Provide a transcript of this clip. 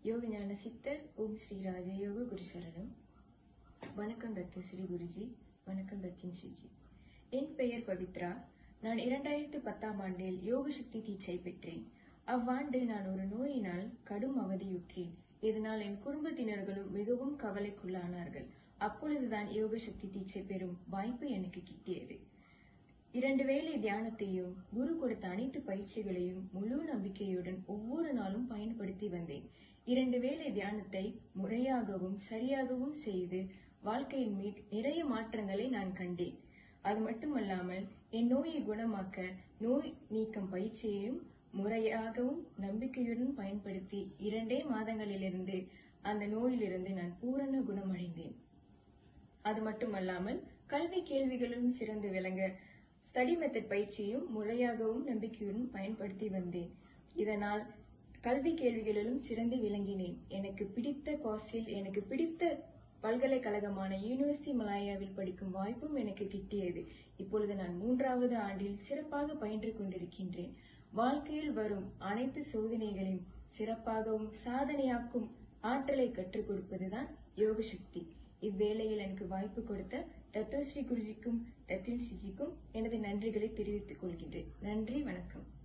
யோக ஞான சித்தர் ஓம் ஸ்ரீ ராஜயோக குரு சரணம் வணக்கம் ரத்த ஸ்ரீ குருஜி வணக்கம் ரத்தின் ஸ்ரீஜி என் பெயர் பவித்ரா நான் இரண்டாயிரத்து பத்தாம் ஆண்டில் யோக சக்தி தீட்சை பெற்றேன் அவ்வாண்டு நான் ஒரு நோயினால் கடும் அவதியுற்றேன் இதனால் என் குடும்பத்தினர்களும் மிகவும் கவலைக்குள்ளானார்கள் அப்பொழுதுதான் யோக சக்தி தீட்சை பெறும் வாய்ப்பு எனக்கு கிட்டியது இரண்டு வேளை தியானத்தையும் குரு கொடுத்த அனைத்து பயிற்சிகளையும் முழு நம்பிக்கையுடன் ஒவ்வொரு நாளும் பயன்படுத்தி வந்தேன் இரண்டு வேளை தியானத்தை முறையாகவும் சரியாகவும் செய்து வாழ்க்கையின் மீது நிறைய மாற்றங்களை நான் கண்டேன் அது மட்டுமல்லாமல் என் நோயை குணமாக்க நோய் நீக்கம் பயிற்சியையும் முறையாகவும் நம்பிக்கையுடன் பயன்படுத்தி இரண்டே மாதங்களிலிருந்து அந்த நோயிலிருந்து நான் பூரண குணமடைந்தேன் அது மட்டுமல்லாமல் கல்வி கேள்விகளிலும் சிறந்து விளங்க ஸ்டடி மெத்தட் பயிற்சியும் முறையாகவும் நம்பிக்கையுடன் பயன்படுத்தி வந்தேன் இதனால் கல்வி கேள்விகளிலும் சிறந்து விளங்கினேன் எனக்கு பிடித்த கோர்ஸில் எனக்கு பிடித்த பல்கலைக்கழகமான யூனிவர்சிட்டி மலாயாவில் படிக்கும் வாய்ப்பும் எனக்கு கிட்டியது இப்பொழுது நான் மூன்றாவது ஆண்டில் சிறப்பாக பயின்று கொண்டிருக்கின்றேன் வாழ்க்கையில் வரும் அனைத்து சோதனைகளையும் சிறப்பாகவும் சாதனையாக்கும் ஆற்றலை கற்றுக் கொடுப்பதுதான் யோக சக்தி இவ்வேளையில் எனக்கு வாய்ப்பு கொடுத்த ரத்தோஸ்ரீ குருஜிக்கும் ரத்தின் ஸ்ரீஜிக்கும் எனது நன்றிகளை தெரிவித்துக் கொள்கின்றேன் நன்றி வணக்கம்